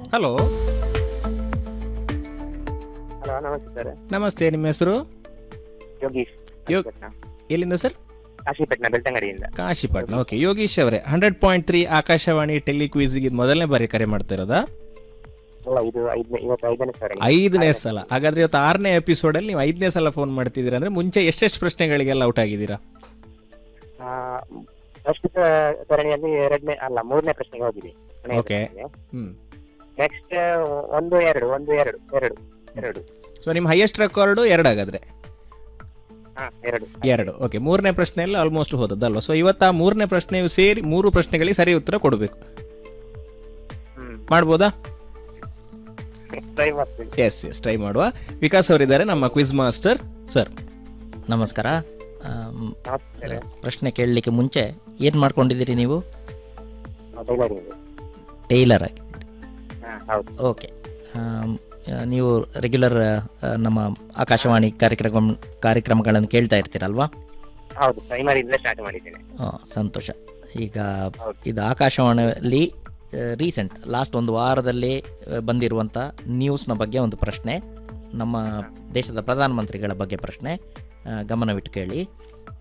Hello hello ನಮಸ್ತೆ sir ನಮಸ್ತೆ ನಿಮ್ಮ ಹೆಸರು ಯೋಗೀಶ್ ಯೋಗ್- ಕಾಶಿಪಟ್ನ. ಎಲ್ಲಿಂದ ಸರ್ ಕಾಶಿಪಟ್ನ ಬೆಳ್ತಂಗಡಿಯಿಂದ ಕಾಶಿಪಟ್ನ ಓಕೆ ಯೋಗೀಶ್ ಅವರೇ ಹಂಡ್ರೆಡ್ ಪಾಯಿಂಟ್ ತ್ರೀ ಆಕಾಶವಾಣಿ ಟೆಲಿಕ್ವಿಜ್ಗೆ ಮೊದಲನೇ ಬಾರಿ ಕರೆ ಮಾಡ್ತಾ ಇರೋದಾ ಅಲ್ಲ ಇದು ಐದನೇ ಇವತ್ತು ಐದನೇ ಸರ್ ಐದನೇ ಸಲ ಹಾಗಾದ್ರೆ ಇವತ್ತು ಆರನೇ ಎಪಿಸೋಡಲ್ಲಿ ನೀವು ಐದನೇ ಸಲ ಫೋನ್ ಮಾಡ್ತಿದ್ದೀರಾ ಅಂದ್ರೆ ಮುಂಚೆ ಎಷ್ಟೆಷ್ಟು ಪ್ರಶ್ನೆಗಳಿಗೆಲ್ಲ ಔಟ್ ಆಗಿದ್ದೀರಾ ಫಸ್ಟ್ ಸರಣಿಯಲ್ಲಿ ಎರಡನೇ ಅಲ್ಲ ಮೂರನೇ ಪ್ರಶ್ನೆಗೆ ಹೋಗಿದೆ Okay. ಹ್ಮ್ ನೆಕ್ಸ್ಟ್ ಒಂದು ಎರಡು ಒಂದು ಎರಡು ಎರಡು ಎರಡು ಸೊ ನಿಮ್ಮ ಹೈಯೆಸ್ಟ್ ರೆಕಾರ್ಡು ಎರಡು ಹಾಗಾದ್ರೆ ಹಾ ಎರಡು ಎರಡು ಓಕೆ ಮೂರನೇ ಪ್ರಶ್ನೆಯಲ್ಲಿ ಆಲ್ಮೋಸ್ಟ್ ಹೋದದ್ದಲ್ವಾ ಸೊ ಇವತ್ತು ಆ ಮೂರನೇ ಪ್ರಶ್ನೆಯು ಸೇರಿ ಮೂರು ಪ್ರಶ್ನೆಗಳಿಗೆ ಸರಿ ಉತ್ತರ ಕೊಡಬೇಕು ಹ್ಮ್ ಮಾಡ್ಬೋದಾ ಟ್ರೈ ಮಾಡ್ತೀನಿ ಎಸ್ ಎಸ್ ಟ್ರೈ ಮಾಡುವ ವಿಕಾಸ್ ಅವರಿದ್ದಾರೆ ನಮ್ಮ ಕ್ವಿಜ್ ಮಾಸ್ಟರ್ ಸರ್ ನಮಸ್ಕಾರ ಆಮ್, ನಮಸ್ತೆ ಪ್ರಶ್ನೆ ಕೇಳಲಿಕ್ಕೆ ಮುಂಚೆ ಏನು ಮಾಡ್ಕೊಂಡಿದ್ದೀರಿ ನೀವು ಟೈಲರಿಂಗ್ ಟೈಲರ್ ಆಗಿ ಹಾ ಹೌದು ಓಕೆ ಆಮ್, ಆ, ನೀವು ರೆಗ್ಯುಲರ್ ನಮ್ಮ ಆಕಾಶವಾಣಿ ಕಾರ್ಯಕ್ರಮ ಕಾರ್ಯಕ್ರಮಗಳನ್ನು ಕೇಳ್ತಾ ಇರ್ತೀರಲ್ವಾ ಹೌದು ಪ್ರೈಮರಿಯಿಂದ ಸ್ಟಾರ್ಟ್ ಮಾಡಿದ್ದೇನೆ ಆ, ಸಂತೋಷ ಈಗ ಹೌದು. ಇದು ಆಕಾಶವಾಣಿಯಲ್ಲಿ ರೀಸೆಂಟ್ ಲಾಸ್ಟ್ ಒಂದು ವಾರದಲ್ಲಿ ಆ, ಬಂದಿರುವಂಥ ನ್ಯೂಸ್ನ ಬಗ್ಗೆ ಒಂದು ಪ್ರಶ್ನೆ ನಮ್ಮ ದೇಶದ ಪ್ರಧಾನಮಂತ್ರಿಗಳ ಬಗ್ಗೆ ಪ್ರಶ್ನೆ ಆ, ಗಮನವಿಟ್ಟು ಕೇಳಿ